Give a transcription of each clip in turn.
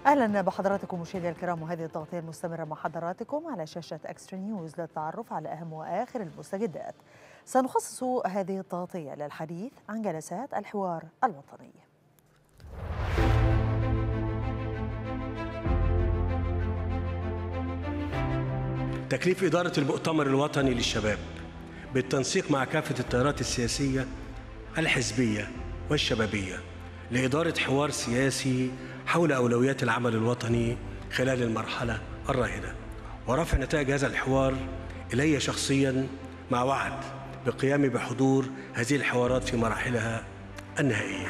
اهلا بحضراتكم مشاهدينا الكرام وهذه التغطيه المستمره مع حضراتكم على شاشه اكسترا نيوز للتعرف على اهم واخر المستجدات. سنخصص هذه التغطيه للحديث عن جلسات الحوار الوطني. تكليف إدارة المؤتمر الوطني للشباب بالتنسيق مع كافة التيارات السياسية الحزبية والشبابية لإدارة حوار سياسي حول أولويات العمل الوطني خلال المرحلة الراهنة ورفع نتائج هذا الحوار إلي شخصيا مع وعد بقيامي بحضور هذه الحوارات في مراحلها النهائية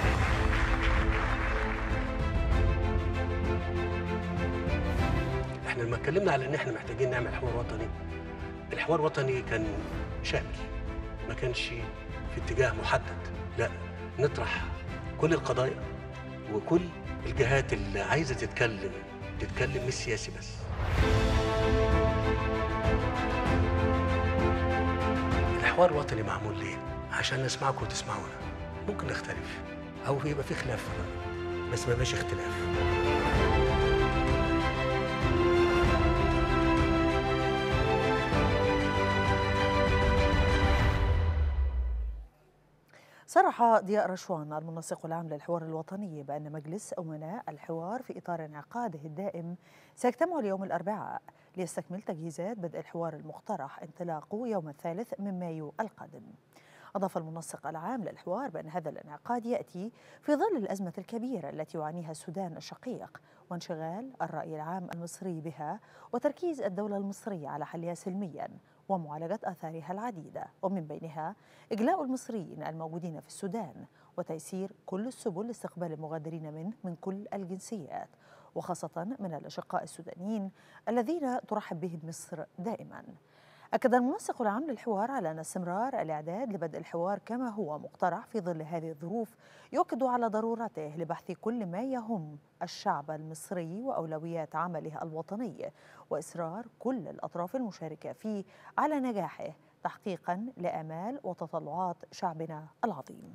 احنا لما اتكلمنا على ان احنا محتاجين نعمل حوار وطني الحوار الوطني كان شامل ما كانش في اتجاه محدد لا نطرح كل القضايا وكل الجهات اللي عايزه تتكلم تتكلم مش سياسي بس الحوار الوطني معمول ليه عشان نسمعكم وتسمعونا ممكن نختلف او يبقى في خلاف في الرأي بس ما يبقاش اختلاف صرح ضياء رشوان المنسق العام للحوار الوطني بأن مجلس أمناء الحوار في إطار انعقاده الدائم سيجتمع اليوم الأربعاء ليستكمل تجهيزات بدء الحوار المقترح انطلاقه يوم الثالث من مايو القادم أضاف المنسق العام للحوار بأن هذا الانعقاد يأتي في ظل الأزمة الكبيرة التي يعانيها السودان الشقيق وانشغال الرأي العام المصري بها وتركيز الدولة المصرية على حلها سلميا ومعالجة آثارها العديدة ومن بينها إجلاء المصريين الموجودين في السودان وتيسير كل السبل لاستقبال المغادرين منه من كل الجنسيات وخاصة من الأشقاء السودانيين الذين ترحب بهم مصر دائما أكد المنسق العام للحوار على أن استمرار الإعداد لبدء الحوار كما هو مقترح في ظل هذه الظروف يؤكد على ضرورته لبحث كل ما يهم الشعب المصري وأولويات عمله الوطني وإصرار كل الأطراف المشاركة فيه على نجاحه تحقيقا لآمال وتطلعات شعبنا العظيم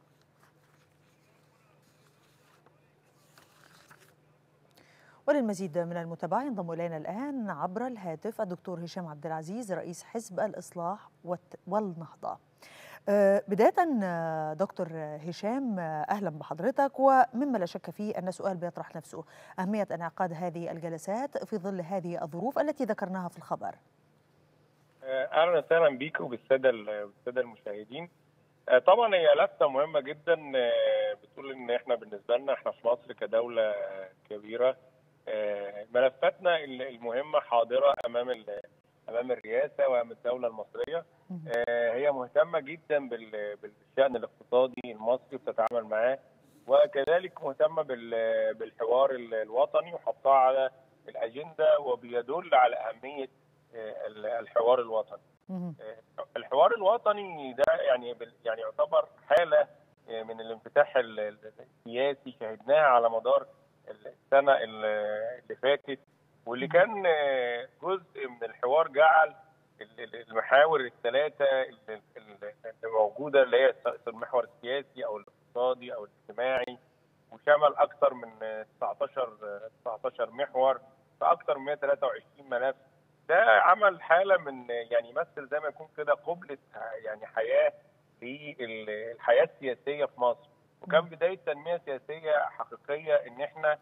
وللمزيد من المتابعة ينضم إلينا الآن عبر الهاتف الدكتور هشام عبد العزيز رئيس حزب الإصلاح والنهضة بداية دكتور هشام أهلا بحضرتك ومما لا شك فيه أن سؤال بيطرح نفسه أهمية انعقاد هذه الجلسات في ظل هذه الظروف التي ذكرناها في الخبر أهلا وسهلا بيك وبالسادة بالسادة المشاهدين طبعا هي لفتة مهمة جدا بتقول إن إحنا بالنسبة لنا إحنا في مصر كدولة كبيرة ملفاتنا المهمه حاضره امام امام الرئاسه وامام الدوله المصريه هي مهتمه جدا بالشان الاقتصادي المصري بتتعامل معاه وكذلك مهتمه بالحوار الوطني وحطها على الاجنده وبيدل على اهميه الحوار الوطني. الحوار الوطني ده يعني يعني يعتبر حاله من الانفتاح السياسي شهدناها على مدار السنه اللي فاتت واللي كان جزء من الحوار جعل المحاور الثلاثه اللي موجوده اللي هي المحور السياسي او الاقتصادي او الاجتماعي وشمل اكثر من 19 19 محور في اكثر من 123 ملف ده عمل حاله من يعني يمثل زي ما يكون كده قبله يعني حياه في الحياه السياسيه في مصر وكان بدايه تنميه سياسيه حقيقيه ان احنا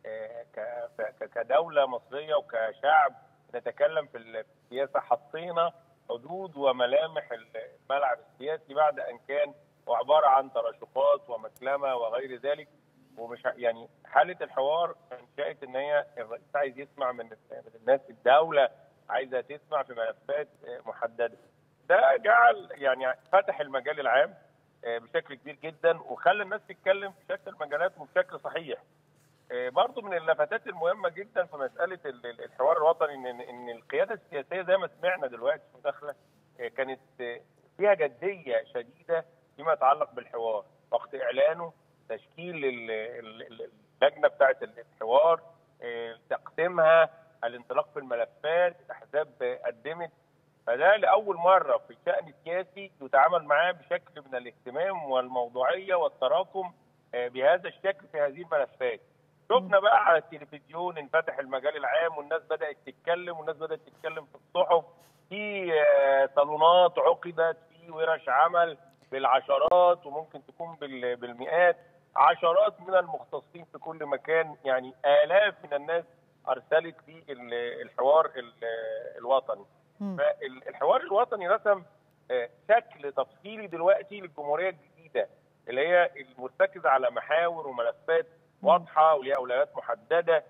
كدوله مصريه وكشعب نتكلم في السياسه حطينا حدود وملامح الملعب السياسي بعد ان كان عباره عن تراشقات ومكلمه وغير ذلك ومش يعني حاله الحوار انشات ان هي الرئيس عايز يسمع من الناس الدوله عايزه تسمع في ملفات محدده ده جعل يعني فتح المجال العام بشكل كبير جدا وخلى الناس تتكلم في شتى المجالات وبشكل صحيح. برضو من اللفتات المهمه جدا في مساله الحوار الوطني ان ان القياده السياسيه زي ما سمعنا دلوقتي في المداخله كانت فيها جديه شديده فيما يتعلق بالحوار وقت اعلانه تشكيل اللجنه بتاعه الحوار تقسيمها الانطلاق في الملفات الاحزاب قدمت فده لاول مره في شان سياسي يتعامل معاه بشكل من الاهتمام والموضوعيه والتراكم بهذا الشكل في هذه الملفات شفنا بقى على التلفزيون انفتح المجال العام والناس بدات تتكلم والناس بدات تتكلم في الصحف في آه، صالونات عقدت في ورش عمل بالعشرات وممكن تكون بال- بالمئات عشرات من المختصين في كل مكان يعني آلاف من الناس أرسلت في ال- الحوار ال- الوطني مم. فالحوار الوطني رسم آه، شكل تفصيلي دلوقتي للجمهورية الجديدة اللي هي المرتكزة على محاور وملفات واضحة وليها أولويات محددة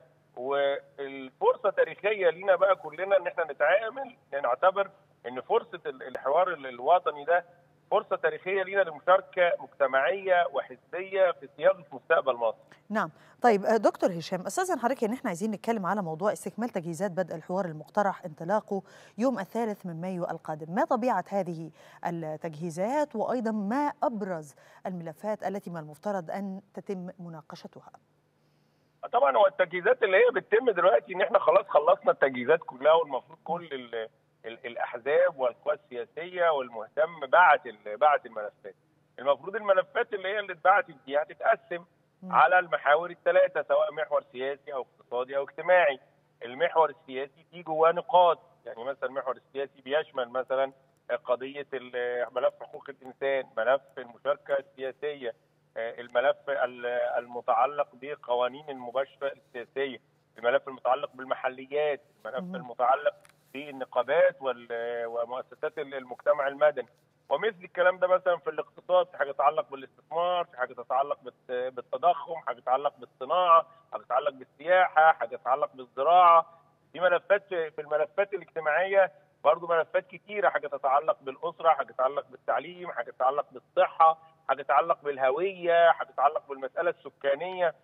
والفرصة تاريخية لينا بقى كلنا إن احنا نتعامل نعتبر إن فرصة ال- الحوار ال- الوطني ده فرصة تاريخية لينا لمشاركة مجتمعية وحزبية في صياغة مستقبل مصر. نعم طيب آه، دكتور هشام استاذن حضرتك ان احنا عايزين نتكلم على موضوع استكمال تجهيزات بدء الحوار المقترح انطلاقه يوم الثالث من مايو القادم ما طبيعه هذه التجهيزات وايضا ما ابرز الملفات التي من المفترض ان تتم مناقشتها طبعا هو التجهيزات اللي هي بتتم دلوقتي ان احنا خلاص خلصنا التجهيزات كلها والمفروض كل ال ال الاحزاب والقوى السياسيه والمهتم بعت ال- بعت الملفات. المفروض الملفات اللي هي اللي اتبعتت دي هتتقسم مم. على المحاور الثلاثه سواء محور سياسي او اقتصادي او اجتماعي. المحور السياسي فيه جواه نقاط يعني مثلا المحور السياسي بيشمل مثلا قضيه ال- ملف حقوق الانسان، ملف المشاركه السياسيه، آه، الملف ال- المتعلق بقوانين المباشره السياسيه، الملف المتعلق بالمحليات، الملف مهم. المتعلق بالنقابات وال- ومؤسسات المجتمع المدني. ومثل الكلام ده مثلا في الاقتصاد في حاجه تتعلق بالاستثمار، في حاجه تتعلق بالت- بالتضخم، حاجه تتعلق بالصناعه، حاجه تتعلق بالسياحه، حاجه تتعلق بالزراعه. في ملفات في الملفات الاجتماعيه برضه ملفات كتيره حاجه تتعلق بالاسره، حاجه تتعلق بالتعليم، حاجه تتعلق بالصحه، حاجه تتعلق بالهويه، حاجه تتعلق بالمساله السكانيه.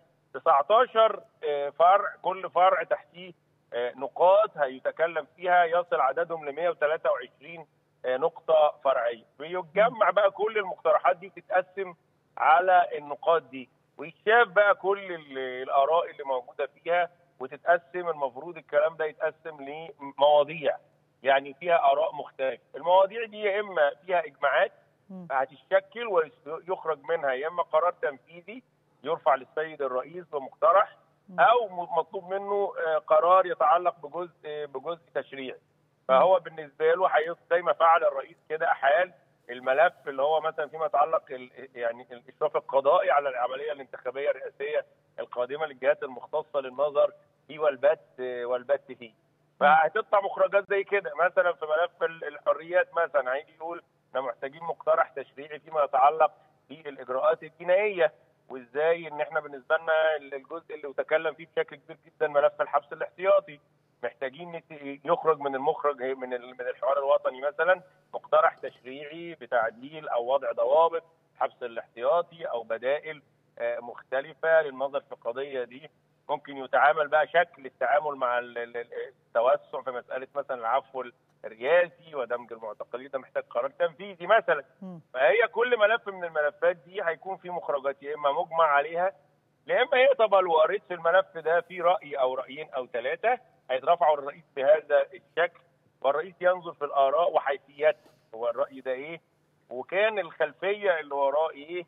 19 آه، فرع كل فرع تحتيه آه، نقاط هيتكلم فيها يصل عددهم ل 123 آه، نقطة فرعية بيتجمع بقى كل المقترحات دي تتقسم على النقاط دي ويتشاف بقى كل ال- الآراء اللي موجودة فيها وتتقسم المفروض الكلام ده يتقسم لمواضيع يعني فيها آراء مختلفة المواضيع دي يا إما فيها إجماعات مم. هتتشكل ويخرج منها يا إما قرار تنفيذي يرفع للسيد الرئيس بمقترح مم. او م- مطلوب منه آه، قرار يتعلق بجزء بجزء تشريعي فهو بالنسبه له هي- زي ما فعل الرئيس كده احال الملف اللي هو مثلا فيما يتعلق ال- يعني الاشراف القضائي على العمليه الانتخابيه الرئاسيه القادمه للجهات المختصه للنظر فيه والبت والبت فيه فهتطلع مخرجات زي كده مثلا في ملف ال- الحريات مثلا هيجي يقول احنا محتاجين مقترح تشريعي فيما يتعلق بالاجراءات الجنائيه وازاي ان احنا بالنسبه لنا الجزء اللي تكلم فيه بشكل كبير جدا ملف الحبس الاحتياطي محتاجين نت- يخرج من المخرج من ال- من الحوار الوطني مثلا مقترح تشريعي بتعديل او وضع ضوابط الحبس الاحتياطي او بدائل آه، مختلفه للنظر في القضيه دي ممكن يتعامل بقى شكل التعامل مع ال- ال- ال- التوسع في مساله مثلا العفو الرئاسي ودمج المعتقلين ده محتاج قرار تنفيذي مثلا مم. فهي كل ملف من الملفات دي هيكون فيه مخرجات يا اما مجمع عليها يا اما يقبل وقريت في الملف ده في راي او رايين او ثلاثه هيترفعوا للرئيس بهذا الشكل والرئيس ينظر في الاراء وحيثياتها هو الراي ده ايه وكان الخلفيه اللي وراه ايه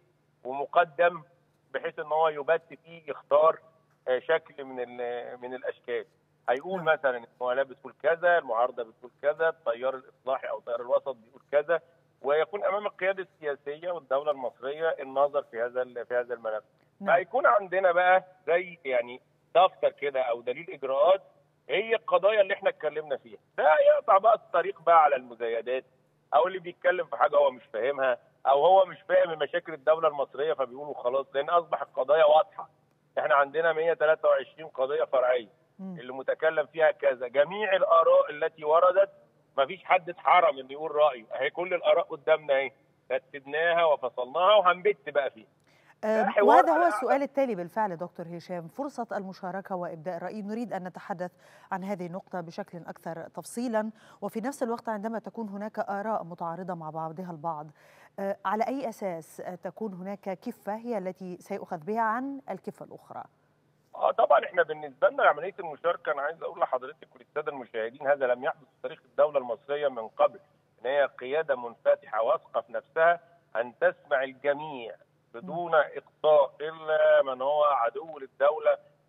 ومقدم بحيث ان هو يبت فيه يختار آه، شكل من ال- من الاشكال هيقول نعم. مثلا الموالاه بتقول كذا المعارضه بتقول كذا التيار الاصلاحي او التيار الوسط بيقول كذا ويكون امام القياده السياسيه والدوله المصريه النظر في هذا ال- في هذا الملف نعم. فهيكون عندنا بقى زي يعني دفتر كده او دليل اجراءات هي القضايا اللي احنا اتكلمنا فيها ده يقطع بقى الطريق بقى على المزايدات او اللي بيتكلم في حاجه هو مش فاهمها او هو مش فاهم مشاكل الدوله المصريه فبيقولوا خلاص لان اصبح القضايا واضحه احنا عندنا 123 قضيه فرعيه مم. اللي متكلم فيها كذا جميع الاراء التي وردت ما فيش حد اتحرم انه يقول رايه اهي كل الاراء قدامنا اهي رتبناها وفصلناها وهنبت بقى فيها آه، حوار وهذا هو على- السؤال التالي بالفعل دكتور هشام فرصة المشاركة وإبداء الرأي نريد أن نتحدث عن هذه النقطة بشكل أكثر تفصيلا وفي نفس الوقت عندما تكون هناك آراء متعارضة مع بعضها البعض آه، على أي أساس آه، تكون هناك كفة هي التي سيؤخذ بها عن الكفة الأخرى اه طبعا احنا بالنسبه لنا عمليه المشاركه انا عايز اقول لحضرتك وللساده المشاهدين هذا لم يحدث في تاريخ الدوله المصريه من قبل ان هي قياده منفتحه واثقه في نفسها ان تسمع الجميع بدون اقصاء الا من هو عدو للدوله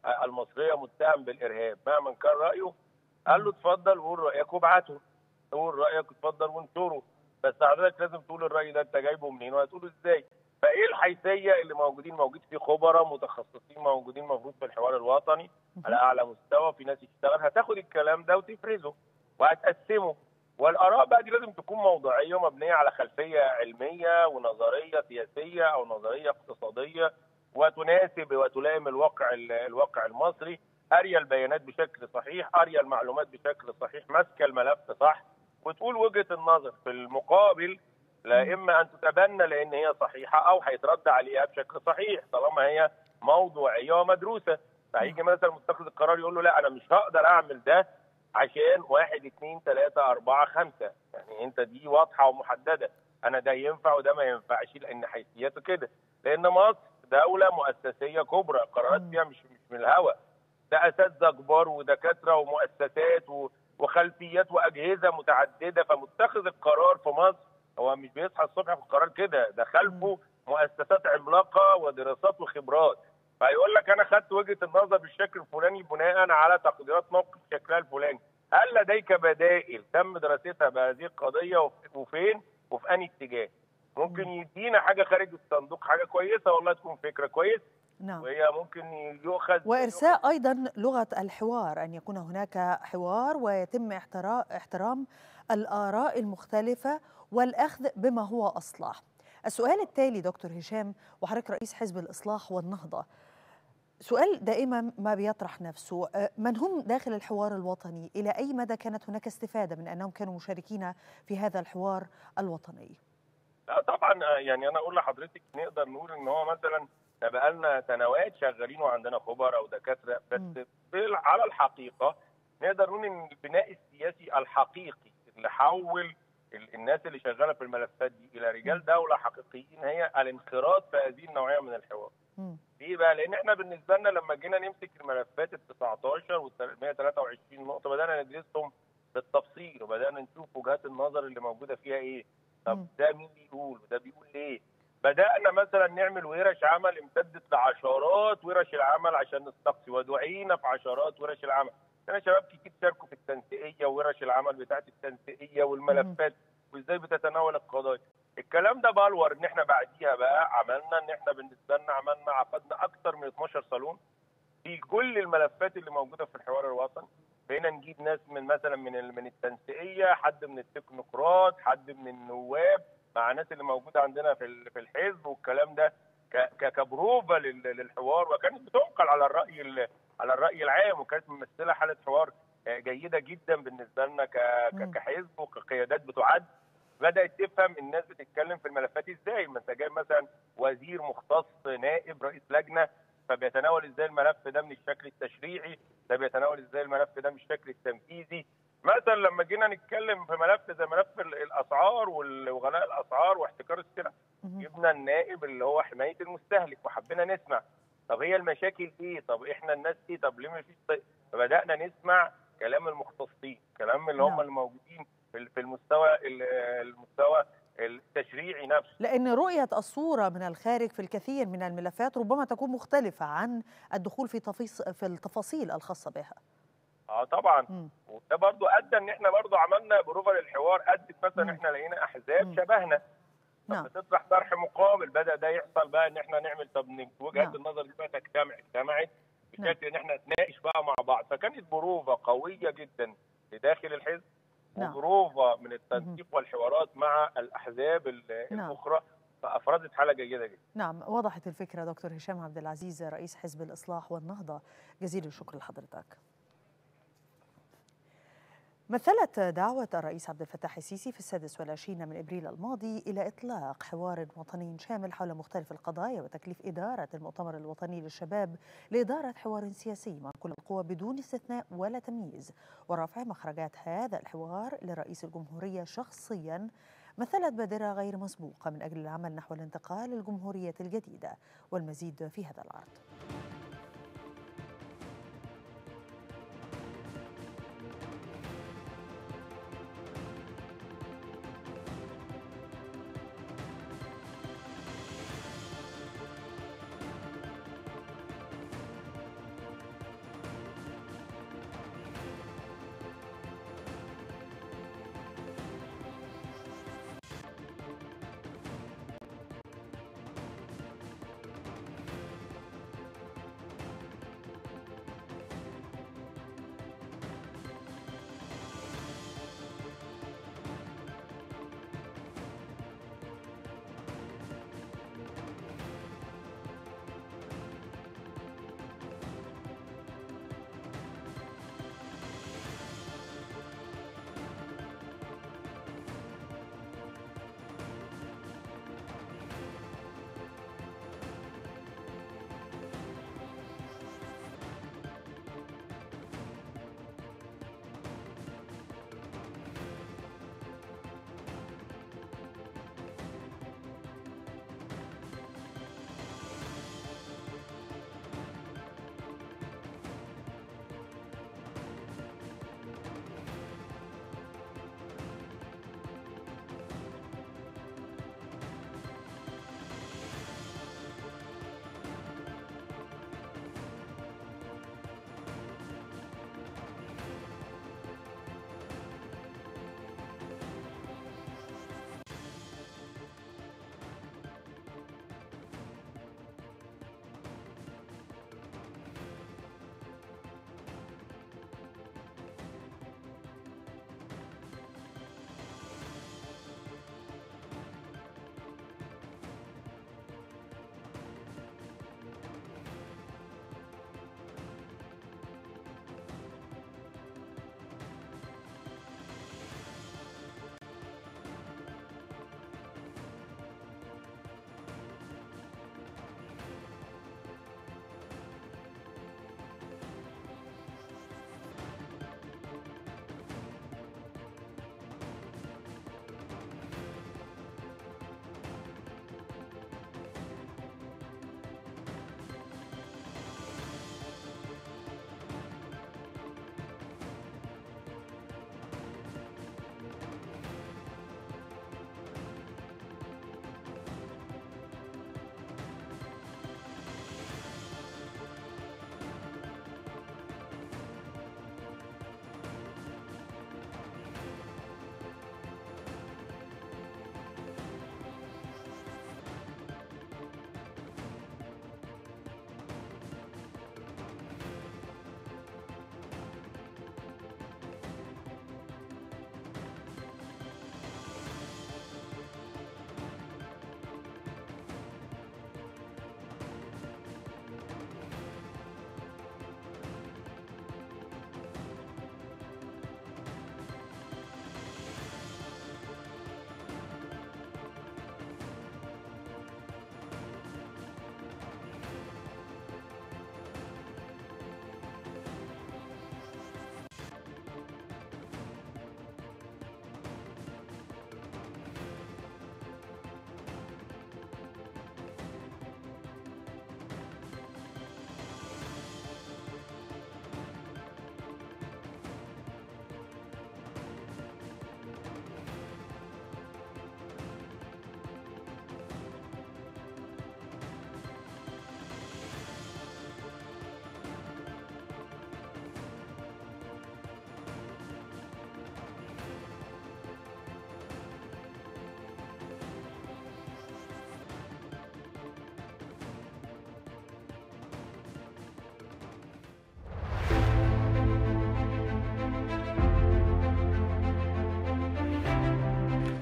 المصريه متهم بالارهاب مهما كان رايه قال له اتفضل وقول رايك وابعته قول رايك اتفضل وانشره بس حضرتك لازم تقول الراي ده انت جايبه منين وهتقوله ازاي فايه الحيثيه اللي موجودين موجود في خبراء متخصصين موجودين المفروض في الحوار الوطني على اعلى مستوى في ناس تشتغل هتاخد الكلام ده وتفرزه وهتقسمه والاراء بقى دي لازم تكون موضوعيه ومبنيه على خلفيه علميه ونظريه سياسيه او نظريه اقتصاديه وتناسب وتلائم الواقع الواقع المصري قاريه البيانات بشكل صحيح قاريه المعلومات بشكل صحيح ماسكه الملف صح وتقول وجهه النظر في المقابل لا اما ان تتبنى لان هي صحيحه او هيترد عليها بشكل صحيح طالما هي موضوعيه ومدروسه فهيجي مثلا متخذ القرار يقول له لا انا مش هقدر اعمل ده عشان واحد اثنين ثلاثة أربعة خمسة يعني أنت دي واضحة ومحددة أنا ده ينفع وده ما ينفعش لأن حيثياته كده لأن مصر دولة مؤسسية كبرى القرارات فيها مش مش من الهواء ده أساتذة كبار ودكاترة ومؤسسات وخلفيات وأجهزة متعددة فمتخذ القرار في مصر هو مش بيصحى الصبح في القرار كده ده خلفه مؤسسات عملاقة ودراسات وخبرات فيقول لك انا خدت وجهه النظر بالشكل الفلاني بناء على تقديرات موقف شكلها الفلاني هل لديك بدائل تم دراستها بهذه القضيه وفين وفي انهي اتجاه ممكن يدينا حاجه خارج الصندوق حاجه كويسه والله تكون فكره كويسه نعم. وهي ممكن يؤخذ وارساء ايضا لغه الحوار ان يكون هناك حوار ويتم احترام الاراء المختلفه والاخذ بما هو اصلح السؤال التالي دكتور هشام وحضرتك رئيس حزب الاصلاح والنهضه سؤال دائما ما بيطرح نفسه من هم داخل الحوار الوطني إلى أي مدى كانت هناك استفادة من أنهم كانوا مشاركين في هذا الحوار الوطني لا طبعا يعني أنا أقول لحضرتك نقدر نقول إن هو مثلا بقى لنا سنوات شغالين وعندنا خبراء أو دكاترة بس على الحقيقة نقدر نقول إن البناء السياسي الحقيقي اللي حول الناس اللي شغالة في الملفات دي إلى رجال دولة حقيقيين هي الانخراط في هذه النوعية من الحوار ليه بقى؟ لان احنا بالنسبه لنا لما جينا نمسك الملفات ال 19 وال 123 نقطه بدانا ندرسهم بالتفصيل وبدانا نشوف وجهات النظر اللي موجوده فيها ايه. طب ده مين بيقول وده بيقول ليه؟ بدانا مثلا نعمل ورش عمل امتدت لعشرات ورش العمل عشان نستقصي ودعينا في عشرات ورش العمل. كان شباب كتير شاركوا في التنسيقيه وورش العمل بتاعه التنسيقيه والملفات وازاي بتتناول القضايا. الكلام ده بلور ان احنا بعديها بقى عملنا ان احنا بالنسبه لنا عملنا عقدنا اكثر من 12 صالون في كل الملفات اللي موجوده في الحوار الوطني بقينا نجيب ناس من مثلا من من التنسيقيه حد من التكنوقراط حد من النواب مع الناس اللي موجوده عندنا في في الحزب والكلام ده كبروفه للحوار وكانت بتنقل على الراي على الراي العام وكانت ممثله حاله حوار جيده جدا بالنسبه لنا كحزب وكقيادات بتعد بدات تفهم الناس بتتكلم في الملفات ازاي ما انت جايب مثلا وزير مختص نائب رئيس لجنه فبيتناول ازاي الملف ده من الشكل التشريعي ده بيتناول ازاي الملف ده من الشكل التنفيذي مثلا لما جينا نتكلم في ملف زي ملف الاسعار وغلاء الاسعار واحتكار السلع جبنا النائب اللي هو حمايه المستهلك وحبينا نسمع طب هي المشاكل ايه طب احنا الناس ايه طب ليه ما فيش فبدانا نسمع كلام المختصين كلام اللي هم الموجودين في المستوى المستوى التشريعي نفسه لأن رؤية الصورة من الخارج في الكثير من الملفات ربما تكون مختلفة عن الدخول في تفيص في التفاصيل الخاصة بها اه طبعا وده برضو ادى ان احنا برضو عملنا بروفه للحوار ادت مثلا احنا لقينا احزاب مم. شبهنا نعم بتطرح طرح مقابل بدا ده يحصل بقى ان احنا نعمل طب وجهات نعم. النظر دي بقى تجتمع اجتمعت بشكل ان احنا نتناقش بقى مع بعض فكانت بروفه قويه جدا لداخل الحزب نعم. وبروفا من التنسيق والحوارات مع الاحزاب الاخرى نعم. فافرزت حاله جيده جدا. نعم وضحت الفكره دكتور هشام عبد العزيز رئيس حزب الاصلاح والنهضه جزيل الشكر لحضرتك. مثلت دعوة الرئيس عبد الفتاح السيسي في السادس والعشرين من إبريل الماضي إلى إطلاق حوار وطني شامل حول مختلف القضايا وتكليف إدارة المؤتمر الوطني للشباب لإدارة حوار سياسي مع كل القوى بدون استثناء ولا تمييز ورفع مخرجات هذا الحوار لرئيس الجمهورية شخصيا مثلت بادرة غير مسبوقة من أجل العمل نحو الانتقال للجمهورية الجديدة والمزيد في هذا العرض.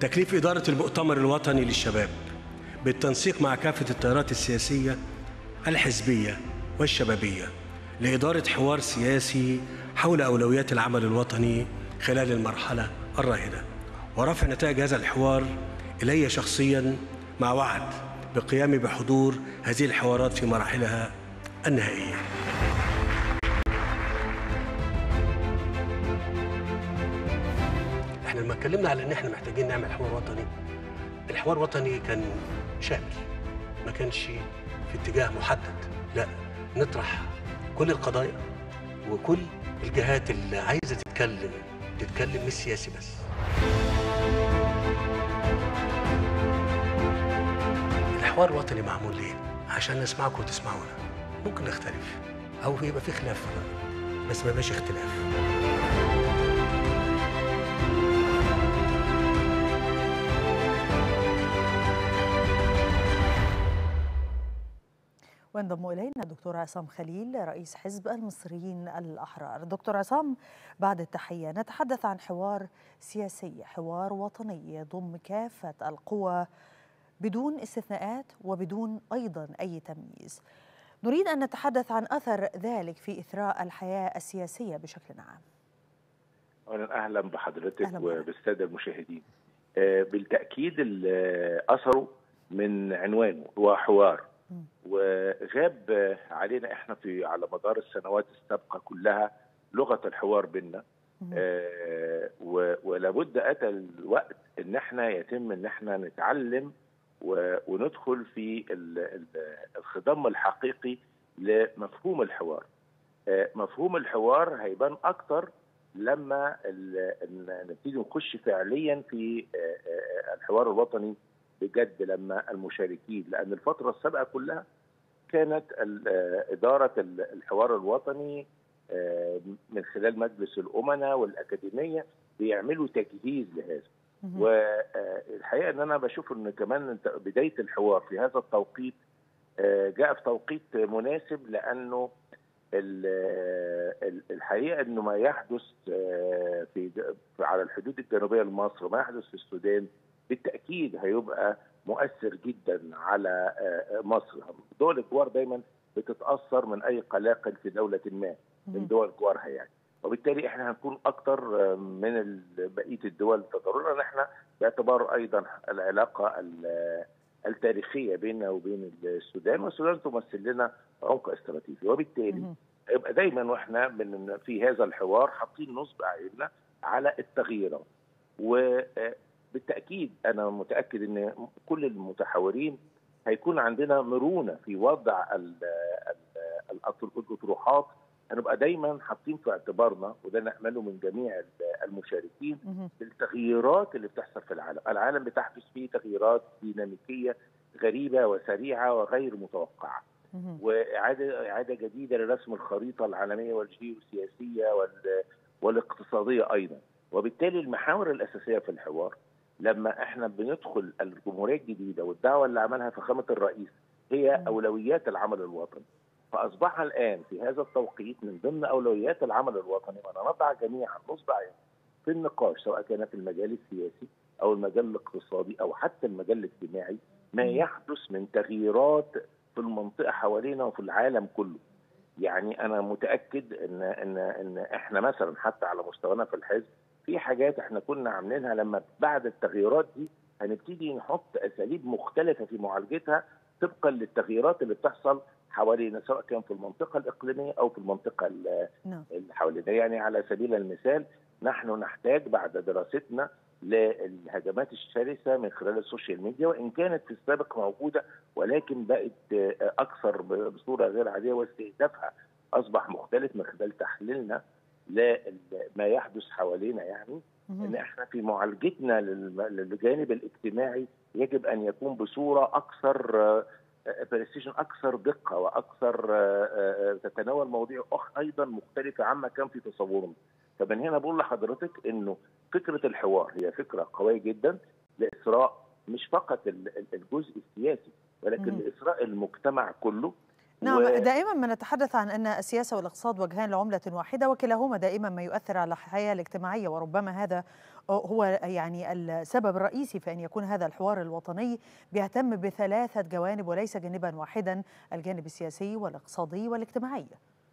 تكليف إدارة المؤتمر الوطني للشباب بالتنسيق مع كافة التيارات السياسية الحزبية والشبابية لإدارة حوار سياسي حول أولويات العمل الوطني خلال المرحلة الراهنة ورفع نتائج هذا الحوار إلي شخصيا مع وعد بقيامي بحضور هذه الحوارات في مراحلها النهائية احنا لما اتكلمنا على ان احنا محتاجين نعمل حوار وطني الحوار الوطني كان شامل ما كانش في اتجاه محدد لا نطرح كل القضايا وكل الجهات اللي عايزه تتكلم تتكلم مش سياسي بس الحوار الوطني معمول ليه؟ عشان نسمعكم وتسمعونا ممكن نختلف او يبقى في خلاف في الرأي بس ما يبقاش اختلاف وينضم الينا الدكتور عصام خليل رئيس حزب المصريين الاحرار. دكتور عصام بعد التحيه نتحدث عن حوار سياسي، حوار وطني يضم كافه القوى بدون استثناءات وبدون ايضا اي تمييز. نريد ان نتحدث عن اثر ذلك في اثراء الحياه السياسيه بشكل عام. اولا اهلا بحضرتك أهلاً بحضرتك. وبالساده المشاهدين. آه، بالتاكيد ال- اثره من عنوانه هو حوار مم. وغاب آه، علينا احنا في على مدار السنوات السابقه كلها لغه الحوار بيننا مهم. آه، و- ولابد اتى الوقت ان احنا يتم ان احنا نتعلم و- وندخل في ال- ال- الخضم الحقيقي لمفهوم الحوار آه، مفهوم الحوار هيبان اكتر لما ال- ال- نبتدي نخش فعليا في آه، آه، الحوار الوطني بجد لما المشاركين لان الفتره السابقه كلها كانت ال- آه، اداره ال- الحوار الوطني آه، من خلال مجلس الامناء والاكاديميه بيعملوا تجهيز لهذا مهم. والحقيقه ان انا بشوف ان كمان انت بدايه الحوار في هذا التوقيت آه، جاء في توقيت مناسب لانه ال- ال- الحقيقه انه ما يحدث آه، في في- على الحدود الجنوبيه لمصر ما يحدث في السودان بالتاكيد هيبقى مؤثر جدا على آه، مصر دول الجوار دايما بتتاثر من اي قلاقل في دوله ما من مهم. دول جوارها يعني وبالتالي احنا هنكون اكتر من ال- بقيه الدول تضررا احنا باعتبار ايضا العلاقه ال- التاريخيه بيننا وبين السودان والسودان تمثل لنا عمق استراتيجي وبالتالي مهم. يبقى دايما واحنا من في هذا الحوار حاطين نصب عيننا على التغييرات وبالتاكيد انا متاكد ان كل المتحورين هيكون عندنا مرونه في وضع ال- ال- الأطر- الاطروحات هنبقى دايما حاطين في اعتبارنا وده نامله من جميع ال- المشاركين مهم. التغييرات اللي بتحصل في العالم، العالم بتحدث فيه تغييرات ديناميكيه غريبه وسريعه وغير متوقعه. مهم. واعاده اعاده جديده لرسم الخريطه العالميه والجيوسياسيه وال- والاقتصاديه ايضا وبالتالي المحاور الاساسيه في الحوار لما احنا بندخل الجمهوريه الجديده والدعوه اللي عملها فخامه الرئيس هي مم. اولويات العمل الوطني فاصبح الان في هذا التوقيت من ضمن اولويات العمل الوطني وان نضع جميعا نصب عين في النقاش سواء كان في المجال السياسي او المجال الاقتصادي او حتى المجال الاجتماعي ما مم. يحدث من تغييرات في المنطقه حوالينا وفي العالم كله يعني انا متاكد ان ان ان احنا مثلا حتى على مستوانا في الحزب في حاجات احنا كنا عاملينها لما بعد التغييرات دي هنبتدي نحط اساليب مختلفه في معالجتها طبقا للتغييرات اللي بتحصل حوالينا سواء كان في المنطقه الاقليميه او في المنطقه ال- نعم اللي حوالينا يعني على سبيل المثال نحن نحتاج بعد دراستنا للهجمات الشرسه من خلال السوشيال ميديا وان كانت في السابق موجوده ولكن بقت آه، اكثر ب- بصوره غير عاديه واستهدافها اصبح مختلف من خلال تحليلنا لما يحدث حوالينا يعني ان مهم. احنا في معالجتنا للم- للجانب الاجتماعي يجب ان يكون بصوره اكثر بريسيشن اكثر دقه واكثر آه، آه، تتناول مواضيع أخ ايضا مختلفه عما كان في تصورنا. فمن هنا بقول لحضرتك انه فكره الحوار هي فكره قويه جدا لاثراء مش فقط ال- ال- الجزء السياسي ولكن مم. لاثراء المجتمع كله نعم و... دائما ما نتحدث عن أن السياسة والاقتصاد وجهان لعملة واحدة وكلاهما دائما ما يؤثر على الحياة الاجتماعية وربما هذا هو يعني السبب الرئيسي في أن يكون هذا الحوار الوطني بيهتم بثلاثة جوانب وليس جانبا واحدا الجانب السياسي والاقتصادي والاجتماعي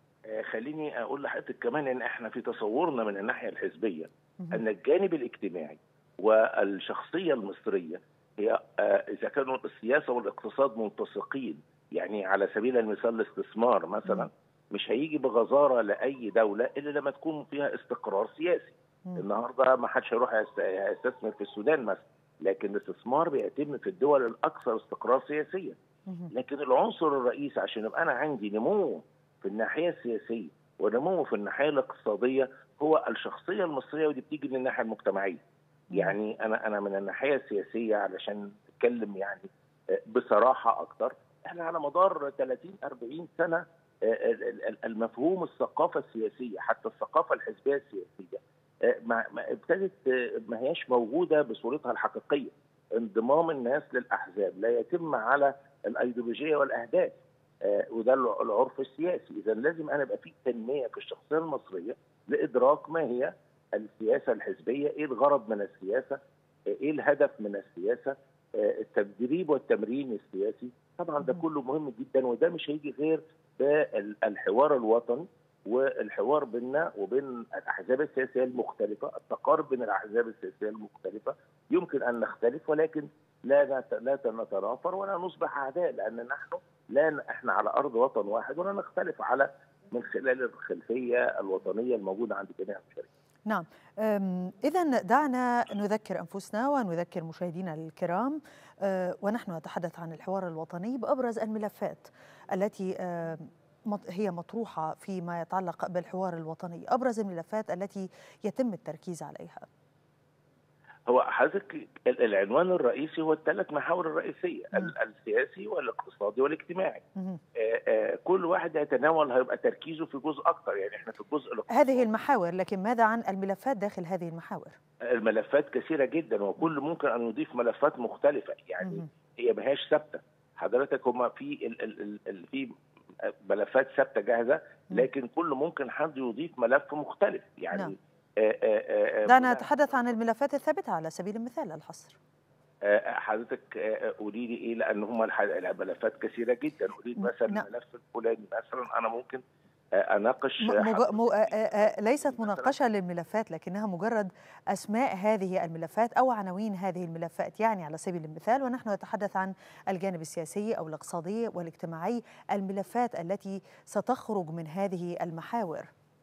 خليني أقول لحضرتك كمان أن احنا في تصورنا من الناحية الحزبية أن الجانب الاجتماعي والشخصية المصرية هي إذا كانوا السياسة والاقتصاد ملتصقين يعني على سبيل المثال الاستثمار مثلا مش هيجي بغزاره لاي دوله الا لما تكون فيها استقرار سياسي النهارده ما حدش هيروح يستثمر في السودان مثلا لكن الاستثمار بيتم في الدول الاكثر استقرار سياسيا لكن العنصر الرئيسي عشان يبقى انا عندي نمو في الناحيه السياسيه ونمو في الناحيه الاقتصاديه هو الشخصيه المصريه ودي بتيجي من الناحيه المجتمعيه يعني انا انا من الناحيه السياسيه علشان نتكلم يعني بصراحه اكتر احنا على مدار 30 40 سنه المفهوم الثقافه السياسيه حتى الثقافه الحزبيه السياسيه ما ابتدت ما هياش موجوده بصورتها الحقيقيه انضمام الناس للاحزاب لا يتم على الايديولوجيه والاهداف وده العرف السياسي اذا لازم انا يبقى في تنميه في الشخصيه المصريه لادراك ما هي السياسه الحزبيه ايه الغرض من السياسه ايه الهدف من السياسه التدريب والتمرين السياسي طبعا ده كله مهم جدا وده مش هيجي غير بالحوار الوطني والحوار بيننا وبين الاحزاب السياسيه المختلفه، التقارب بين الاحزاب السياسيه المختلفه يمكن ان نختلف ولكن لا لا نتنافر ولا نصبح اعداء لان نحن لا احنا على ارض وطن واحد ولا نختلف على من خلال الخلفيه الوطنيه الموجوده عند جميع المشاركين. نعم إذا دعنا نذكر أنفسنا ونذكر مشاهدينا الكرام ونحن نتحدث عن الحوار الوطني بأبرز الملفات التي هي مطروحة فيما يتعلق بالحوار الوطني أبرز الملفات التي يتم التركيز عليها هو حضرتك العنوان الرئيسي هو الثلاث محاور الرئيسيه م. السياسي والاقتصادي والاجتماعي آآ آآ كل واحد يتناول هيبقى تركيزه في جزء اكتر يعني احنا في الجزء الاقتصادي هذه المحاور لكن ماذا عن الملفات داخل هذه المحاور الملفات كثيره جدا وكل ممكن ان يضيف ملفات مختلفه يعني م. هي ما هياش ثابته حضرتك هما في ال ال ال ال في ملفات ثابته جاهزه لكن كل ممكن حد يضيف ملف مختلف يعني نعم. دعنا نتحدث عن الملفات الثابته على سبيل المثال الحصر حضرتك قولي لي ايه لان هم الملفات كثيره جدا قولي لي مثلا نعم. الملف الفلاني مثلا انا ممكن اناقش مج... م... ليست مناقشه للملفات لكنها مجرد اسماء هذه الملفات او عناوين هذه الملفات يعني على سبيل المثال ونحن نتحدث عن الجانب السياسي او الاقتصادي والاجتماعي الملفات التي ستخرج من هذه المحاور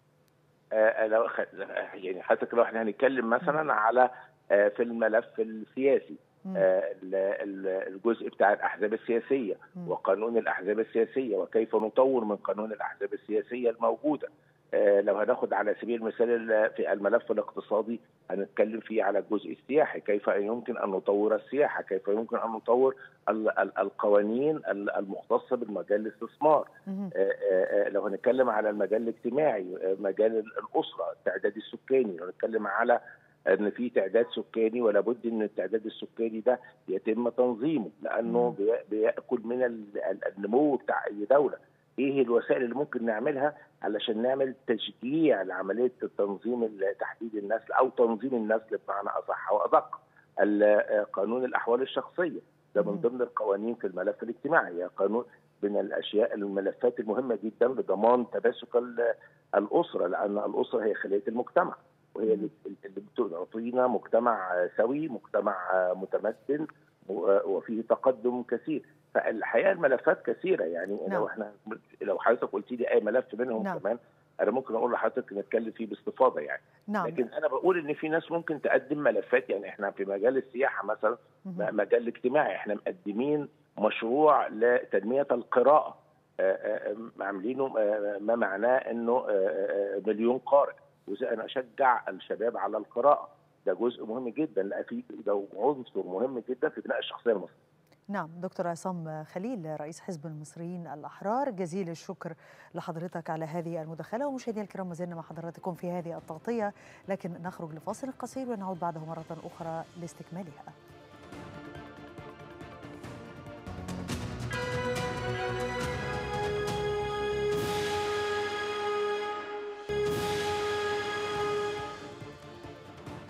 آه لو يعني حضرتك لو احنا هنتكلم مثلا على آه في الملف السياسي آه الجزء بتاع الاحزاب السياسيه وقانون الاحزاب السياسيه وكيف نطور من قانون الاحزاب السياسيه الموجوده لو هناخد على سبيل المثال في الملف الاقتصادي هنتكلم فيه على الجزء السياحي كيف يمكن ان نطور السياحه كيف يمكن ان نطور القوانين المختصه بالمجال الاستثمار لو هنتكلم على المجال الاجتماعي مجال الاسره التعداد السكاني لو هنتكلم على ان في تعداد سكاني ولا بد ان التعداد السكاني ده يتم تنظيمه لانه بياكل من النمو بتاع اي دوله ايه الوسائل اللي ممكن نعملها علشان نعمل تشجيع لعمليه تنظيم تحديد النسل او تنظيم النسل بمعنى اصح وادق قانون الاحوال الشخصيه ده من ضمن القوانين في الملف الاجتماعي قانون من الاشياء الملفات المهمه جدا لضمان تماسك الاسره لان الاسره هي خليه المجتمع وهي اللي بتعطينا مجتمع سوي مجتمع متمدن وفيه تقدم كثير فالحقيقه الملفات كثيره يعني نعم. لو احنا لو حضرتك قلت لي اي ملف منهم نعم. كمان انا ممكن اقول لحضرتك نتكلم فيه باستفاضه يعني نعم. لكن انا بقول ان في ناس ممكن تقدم ملفات يعني احنا في مجال السياحه مثلا مم. مجال الاجتماعي احنا مقدمين مشروع لتنميه القراءه عاملينه ما معناه انه مليون قارئ وانا اشجع الشباب على القراءه ده جزء مهم جدا لا في ده عنصر مهم جدا في بناء الشخصيه المصريه نعم دكتور عصام خليل رئيس حزب المصريين الأحرار جزيل الشكر لحضرتك على هذه المداخلة ومشاهدينا الكرام ما زلنا مع حضراتكم في هذه التغطية لكن نخرج لفاصل قصير ونعود بعده مرة أخرى لاستكمالها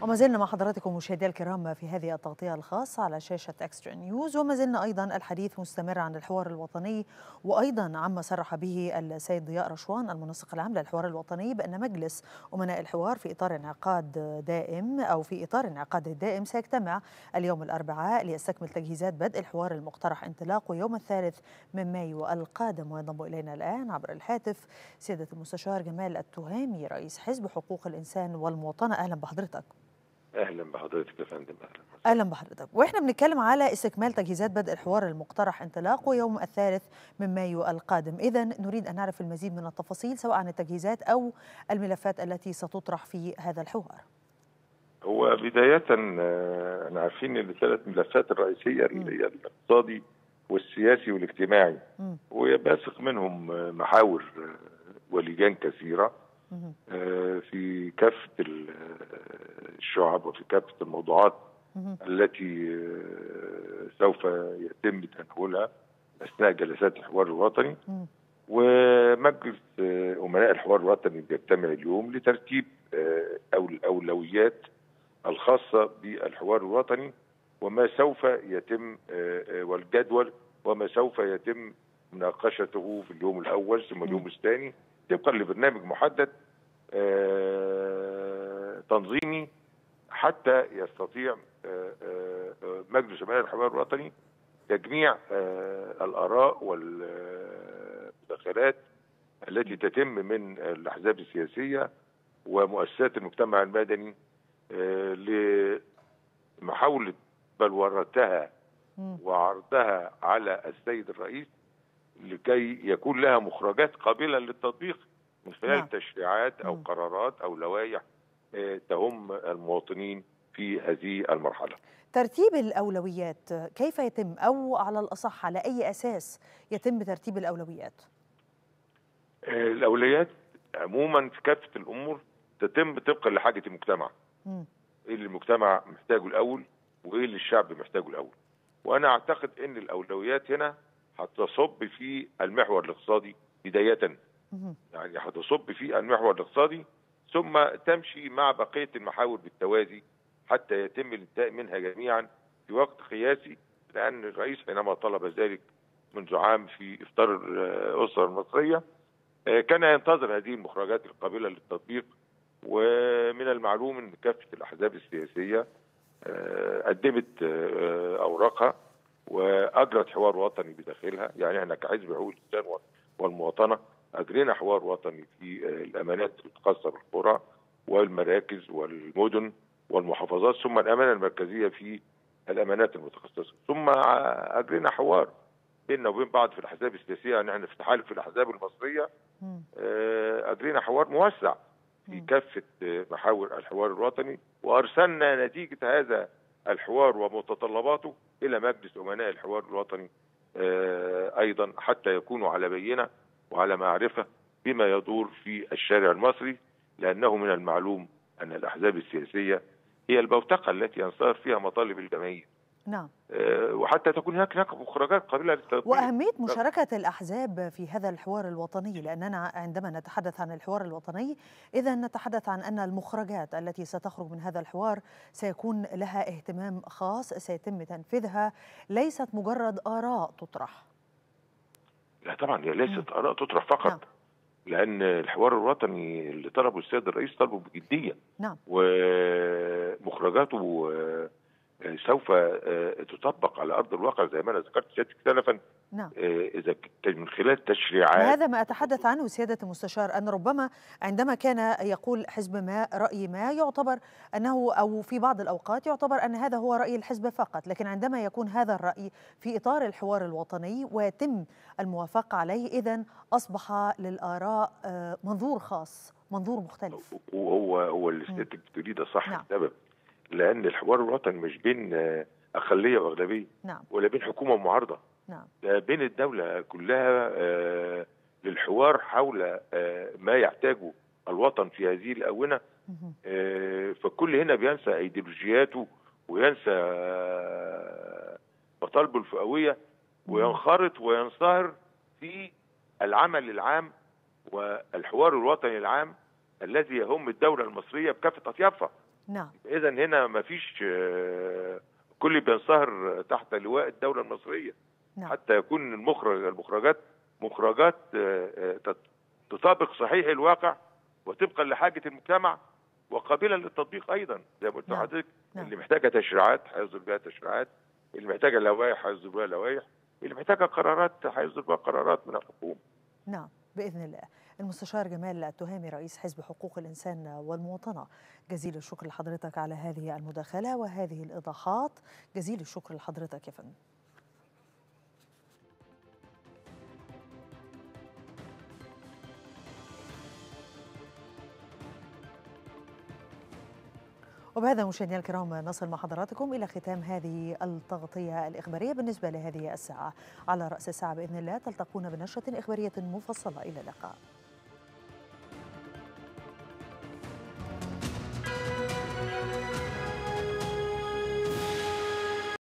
وما زلنا مع حضراتكم مشاهدينا الكرام في هذه التغطية الخاصة على شاشة اكسترا نيوز وما زلنا أيضا الحديث مستمر عن الحوار الوطني وأيضا عما صرح به السيد ضياء رشوان المنسق العام للحوار الوطني بأن مجلس أمناء الحوار في إطار انعقاد دائم أو في إطار انعقاده الدائم سيجتمع اليوم الأربعاء ليستكمل تجهيزات بدء الحوار المقترح انطلاقه يوم الثالث من مايو القادم وينضم إلينا الآن عبر الهاتف سيادة المستشار جمال التهامي رئيس حزب حقوق الإنسان والمواطنة أهلا بحضرتك اهلا بحضرتك يا فندم اهلا اهلا بحضرتك واحنا بنتكلم على استكمال تجهيزات بدء الحوار المقترح انطلاقه يوم الثالث من مايو القادم اذا نريد ان نعرف المزيد من التفاصيل سواء عن التجهيزات او الملفات التي ستطرح في هذا الحوار هو بداية آه، احنا عارفين ان الثلاث ملفات الرئيسية اللي هي الاقتصادي والسياسي والاجتماعي مم. وباسق منهم آه، محاور آه، ولجان كثيرة مهم. آه، في كافة ال- آه، الشعب وفي كافة الموضوعات مهم. التي آه، سوف يتم تناولها أثناء جلسات الحوار الوطني مم. ومجلس آه، أمناء الحوار الوطني بيجتمع اليوم لترتيب آه، أو الأولويات الخاصة بالحوار الوطني وما سوف يتم آه، آه، والجدول وما سوف يتم مناقشته في اليوم الأول ثم اليوم الثاني طبقا لبرنامج محدد آه، تنظيمي حتى يستطيع آه، آه، آه، مجلس أمناء الحوار الوطني تجميع آه، الآراء والمداخلات التي تتم من الأحزاب السياسية ومؤسسات المجتمع المدني آه، لمحاولة بلورتها مم. وعرضها على السيد الرئيس لكي يكون لها مخرجات قابلة للتطبيق من خلال نعم. تشريعات أو مم. قرارات أو لوائح آه، تهم المواطنين في هذه المرحلة ترتيب الأولويات كيف يتم أو على الأصح على أي أساس يتم ترتيب الأولويات آه، الأولويات عموما في كافة الأمور تتم طبقا لحاجة المجتمع مم. ايه اللي المجتمع محتاجه الاول وايه اللي الشعب محتاجه الاول وانا اعتقد ان الاولويات هنا هتصب في المحور الاقتصادي بدايه مهم. يعني هتصب في المحور الاقتصادي ثم تمشي مع بقيه المحاور بالتوازي حتى يتم الانتهاء منها جميعا في وقت قياسي لان الرئيس حينما طلب ذلك منذ عام في افطار الاسره المصريه آه، كان ينتظر هذه المخرجات القابله للتطبيق ومن المعلوم ان كافه الاحزاب السياسيه آه، قدمت آه، اوراقها واجرت حوار وطني بداخلها يعني احنا كحزب حقوق الانسان والمواطنه اجرينا حوار وطني في آه، الامانات الخاصه بالقرى والمراكز والمدن والمحافظات ثم الامانه المركزيه في الامانات المتخصصه ثم ع- اجرينا حوار بيننا وبين بعض في الاحزاب السياسيه يعني احنا في تحالف الاحزاب المصريه مم. آه، اجرينا حوار موسع في مم. كافه آه، محاور الحوار الوطني وارسلنا نتيجه هذا الحوار ومتطلباته الى مجلس امناء الحوار الوطني آه، ايضا حتى يكونوا على بينه وعلى معرفه بما يدور في الشارع المصري لانه من المعلوم ان الاحزاب السياسيه هي البوتقه التي ينصهر فيها مطالب الجماهير نعم آه، وحتى تكون هناك هناك مخرجات قابله للتطبيق وأهمية مشاركة الأحزاب في هذا الحوار الوطني لأننا عندما نتحدث عن الحوار الوطني إذا نتحدث عن أن المخرجات التي ستخرج من هذا الحوار سيكون لها اهتمام خاص سيتم تنفيذها ليست مجرد آراء تطرح لا طبعا هي ليست اراء تطرح فقط نعم. لان الحوار الوطني اللي طلبه السيد الرئيس طلبه بجديه نعم ومخرجاته آه، آه، سوف آه، تطبق على ارض الواقع زي ما انا ذكرت سيادتك سلفا نعم آه، اذا ك- من خلال تشريعات هذا ما أتحدث عنه سيادة المستشار أن ربما عندما كان يقول حزب ما رأي ما يعتبر أنه أو في بعض الأوقات يعتبر أن هذا هو رأي الحزب فقط لكن عندما يكون هذا الرأي في إطار الحوار الوطني ويتم الموافقة عليه إذا أصبح للآراء آه، منظور خاص منظور مختلف وهو هو اللي سيادتك بتقوليه ده صح نعم. السبب لان الحوار الوطني مش بين آه، اقليه واغلبيه نعم ولا بين حكومه ومعارضه نعم ده بين الدولة كلها آه، للحوار حول آه، ما يحتاجه الوطن في هذه الآونة مهم. آه، فكل هنا بينسى أيديولوجياته وينسى آه، مطالبه الفئوية وينخرط وينصهر في العمل العام والحوار الوطني العام الذي يهم الدولة المصرية بكافة أطيافها نعم اذا هنا ما فيش كل بينصهر تحت لواء الدوله المصريه نعم حتى يكون المخرج المخرجات مخرجات آه، آه، تت- تطابق صحيح الواقع وطبقا لحاجه المجتمع وقابله للتطبيق ايضا زي ما قلت نعم. لحضرتك نعم. اللي محتاجه تشريعات هيصدر بها تشريعات اللي محتاجه لوائح هيصدر بها لوائح اللي محتاجه قرارات هيصدر بها قرارات من الحكومه نعم بإذن الله المستشار جمال التهامي رئيس حزب حقوق الإنسان والمواطنة جزيل الشكر لحضرتك على هذه المداخلة وهذه الإيضاحات جزيل الشكر لحضرتك يا فندم وبهذا مشاهدينا الكرام نصل مع حضراتكم إلى ختام هذه التغطية الإخبارية بالنسبة لهذه الساعة على رأس الساعة بإذن الله تلتقون بنشرة إخبارية مفصلة إلى اللقاء